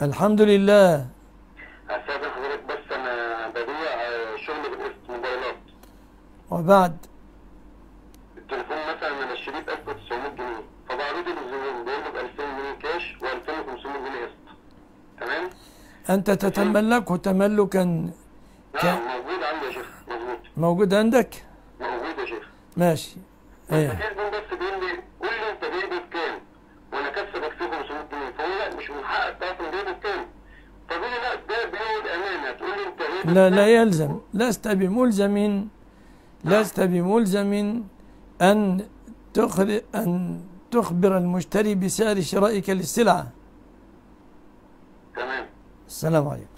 الحمد لله استاذن حضرتك بس انا ببيع آه، شغل بالقسط موبايلات وبعد التليفون مثلا انا اشتريه ب 1900 جنيه فبعرضه للزبون بقول له ب 2000 جنيه كاش و2500 جنيه قسط تمام؟ أنت تتملكه تملكا نعم موجود عندي يا شيخ مظبوط موجود عندك موجود يا شيخ ماشي ايه التليفون بس بيقول لي قول لي انت جايبه بكام؟ وانا كسبك فيه 500 جنيه فهو لا مش من حقك تعرف انت جايبه بكام؟ فبيقول لي لا ده بيع الامانه تقول لي انت جايبه لا بكام؟ لا يلزم لست بملزم لست بملزم أن تخر أن تخبر المشتري بسعر شرائك للسلعة تمام السلام عليكم